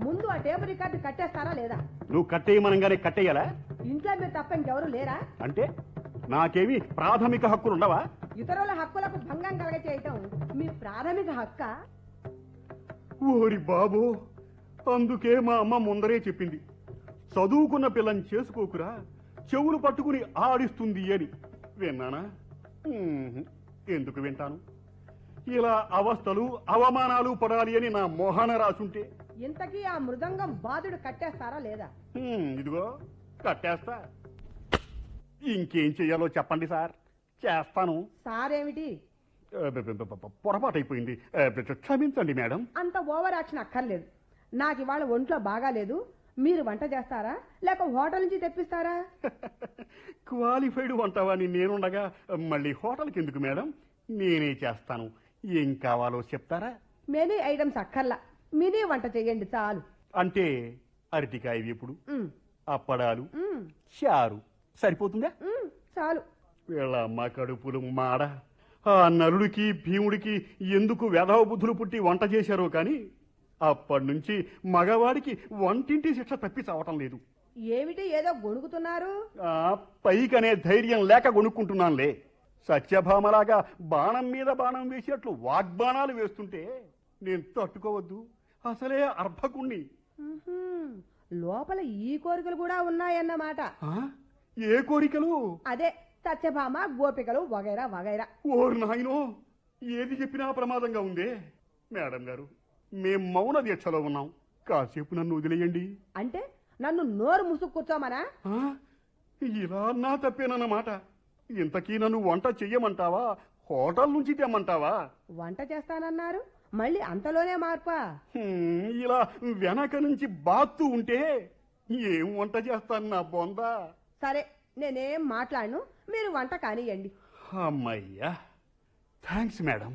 ముందు ఆ table record కట్టేస్తారా లేదా నువ్వు కట్టేయమనంగానే కట్టేయాలా ఇంట్లో మీరు తప్ప ఇంకెవరు లేరా అంటే నాకేమి ప్రాథమిక హక్కులు ఉండవా ఇతరుల హక్కులకు భంగం కలగ చేయటం మీ ప్రాథమిక హక్క ఓరి బాబు అందుకే మా అమ్మ ముందరే చెప్పింది చదువుకున్న పిల్లని చేసుకోకురా చెవులు పట్టుకుని ఆడిస్తుంది అని విన్నానా ఉహుం, ఎందుకు వింటాను ఇలా అవస్థలు అవమానాలు పడాలి అని నా మోహన రాసుంటే ఇంతకీ ఆ మృదంగం బాధుడు కట్టేస్తారా లేదా ఉమ్, ఇదిగో కట్టేస్తా ఇంకేం చెయ్యాలో చెప్పండి సార్ చేస్తాను సారేమిటి ఆ, బ- బ- బ- బ- పొరపాటైపోయింది ఆ, బ- క్షమించండి మేడం అంత ఓవర్ యాక్షన్ అక్కర్లేదు నాకు ఇవాళ ఒంట్లో బాగాలేదు మీరు వంట చేస్తారా లేక హోటల్ నుంచి తెప్పిస్తారా క్వాలిఫైడ్ వంటవాని నేనుండగా మళ్ళీ హోటల్కి ఎందుకు మేడం నేనే చేస్తాను ఏం కావాలో చెప్తారా మెనీ ఐటమ్స్ అక్కర్లా మీరే వంట చెయ్యండి చాలు అంటే అరటికాయ వేపుడు ఉమ్, అప్పడాలు ఉమ్, చారు సరిపోతుందా ఉమ్, చాలు వీళ్ళ అమ్మ కడుపులు మాడ ఆ నలుడికి భీముడికి ఎందుకు వెధవ బుద్ధులు పుట్టి వంట చేశారో కానీ అప్పటి నుంచి మగవాడికి వంటింటి శిక్ష తప్పి చావటం లేదు ఏమిటి ఏదో గొణుగుతున్నారు ఆ పైకనే ధైర్యం లేక కొనుక్కుంటున్నానులే సత్యభామలాగా బాణం మీద బాణం వేసినట్లు వాగ్బాణాలు వేస్తుంటే నేను తట్టుకోవద్దు అసలే అర్భకుణ్ణి ఉహుం, లోపల ఈ కోరికలు కూడా ఉన్నాయన్నమాట ఆ? ఏ కోరికలు అదే సత్యభామ గోపికలు వగైరా వగైరా ఓరు నాయనో ఏది చెప్పినా ప్రమాదంగా ఉందే మేడం గారు మేం మౌన దీక్షలో ఉన్నాం కాసేపు నన్ను వదిలేయండి అంటే నన్ను నోరు ముసుగు కూర్చోమనా ఆ? ఇలా నా తప్పేనన్నమాట ఇంతకీ నన్ను వంట చెయ్యమంటావా హోటల్ నుంచి తెమ్మంటావా వంట చేస్తానన్నారు మళ్ళీ అంతలోనే మార్పా హ్మ్, ఇలా వెనక నుంచి బాత్తు ఉంటే ఏం వంట చేస్తాను నా బొందా సరే నేనేం మాట్లాడను మీరు వంట కానియండి అమ్మయ్యా థ్యాంక్స్ మేడం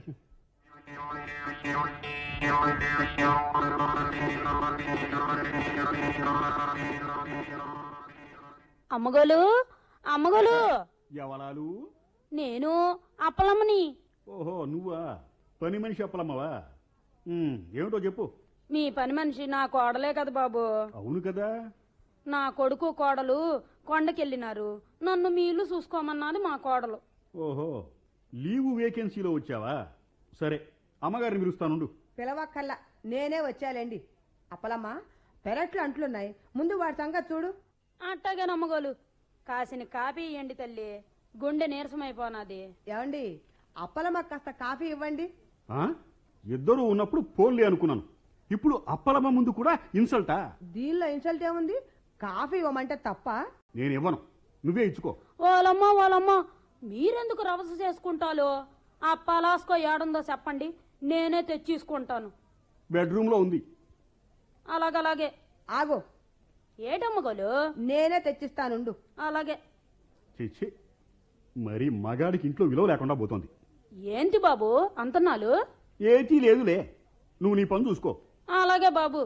అమ్మగోలు అమ్మగోలు ఎవలాలు నేను అప్పలమ్మని ఓహో నువ్వా పని మనిషి అప్పలమ్మవా ఉమ్, ఏమిటో చెప్పు మీ పని మనిషి నా కోడలే కదా బాబు అవును కదా నా కొడుకు కోడలు కొండకెళ్ళినారు నన్ను మీ ఇల్లు చూసుకోమన్నది మా కోడలు ఓహో లీవు వేకెన్సీలో వచ్చావా సరే అమ్మగారిని పిలుస్తానుండు పిలవక్కల్లా నేనే వచ్చాలేండి అప్పలమ్మ పెరట్లు అంట్లున్నాయి ముందు వాడి సంగతి చూడు అట్టాగే నమ్మగోలు కాసిన కాపీ ఇయ్యండి తల్లి గుండె నీరసమైపోనాది ఏమండి అప్పలమ్మ కాస్త కాఫీ ఇవ్వండి ఆ? ఇద్దరూ ఉన్నప్పుడు పోన్లే అనుకున్నాను ఇప్పుడు అప్పలమ్మ ముందు కూడా ఇన్సల్టా దీనిలో ఇన్సల్ట్ ఏముంది కాఫీ ఇవ్వమంటే తప్ప నేను ఇవ్వను నువ్వే ఇచ్చుకో ఓలమ్మ ఓలమ్మ మీరెందుకు రవస చేసుకుంటాలో ఆ పలాస్కో ఏడుందో చెప్పండి నేనే తెచ్చేసుకుంటాను బెడ్రూమ్లో ఉంది అలాగలాగే ఆగో ఏటమ్మగోలు నేనే తెచ్చిస్తానుండు అలాగే చిచ్చి మరి మగాడికి ఇంట్లో విలువ లేకుండా పోతోంది ఏంటి బాబు అంతన్నాలు ఏతీ లేదులే నువ్వు నీ పని చూసుకో అలాగే బాబు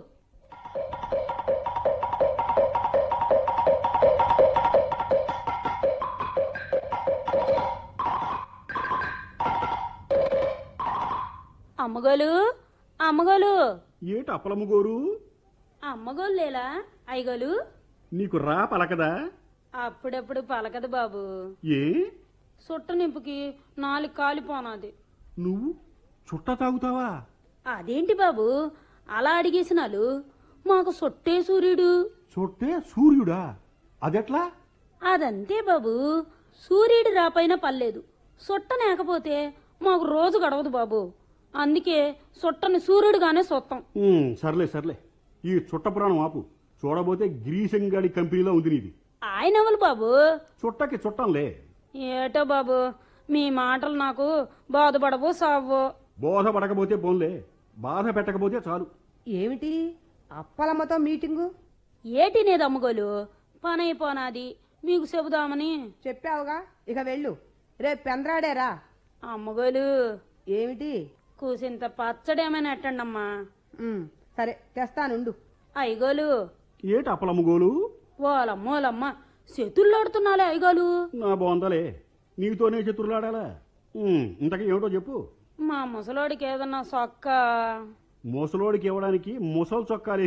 అమ్మగోలు అమ్మగోలు ఏటి అప్పలమ్మ గోరు అమ్మగోలు లేలా అయ్యగోలు నీకు రా పలకదా అప్పుడప్పుడు పలకదు బాబు ఏ సుట్ట నింపుకి నాలుగు కాలిపోనాది నువ్వు చుట్ట తాగుతావా అదేంటి బాబు అలా అడిగేసినాలు మాకు సొట్టే సూర్యుడు చుట్టే సూర్యుడా అదెట్లా అదంతే బాబు సూర్యుడు రాపైనా పర్లేదు సొట్ట లేకపోతే మాకు రోజు గడవదు బాబు అందుకే సొట్టని సూర్యుడుగానే సొత్తం ఉమ్, సర్లే సర్లే ఈ చుట్ట పురాణం ఆపు చూడబోతే గిరీశంగాడి కంపెనీలో ఉంది నీది ఆయన ఎవరు బాబు చుట్టకి చుట్టంలే ఏటో బాబు మీ మాటలు నాకు బాధపడవు సావు బోధపడకపోతే పోన్లే బాధ పెట్టకపోతే చాలు ఏమిటి అప్పలమ్మతో మీటింగు ఏటి నేది అమ్మగోలు పని అయిపోనాది మీకు చెబుదామని చెప్పావుగా ఇక వెళ్ళు రేపు పెందరాడేరా అమ్మగోలు ఏమిటి కూసింత పచ్చడేమైనా ఎట్టండమ్మా ఉమ్, సరే తెస్తానుండు అయ్యగోలు ఏటి అప్పలమ్మ గోలు ఓలమ్మ ఓలమ్మ శతుల్లాడుతున్నాలే అయ్యగోలు నా బాగుందలే నీతోనే చతురులాడాలా ఉమ్, ఇంతకీ ఏమిటో చెప్పు మా ముసలోడికి ఏదన్నా సొక్క ముసలోడికి ఇవ్వడానికి ముసలి చొక్కాలు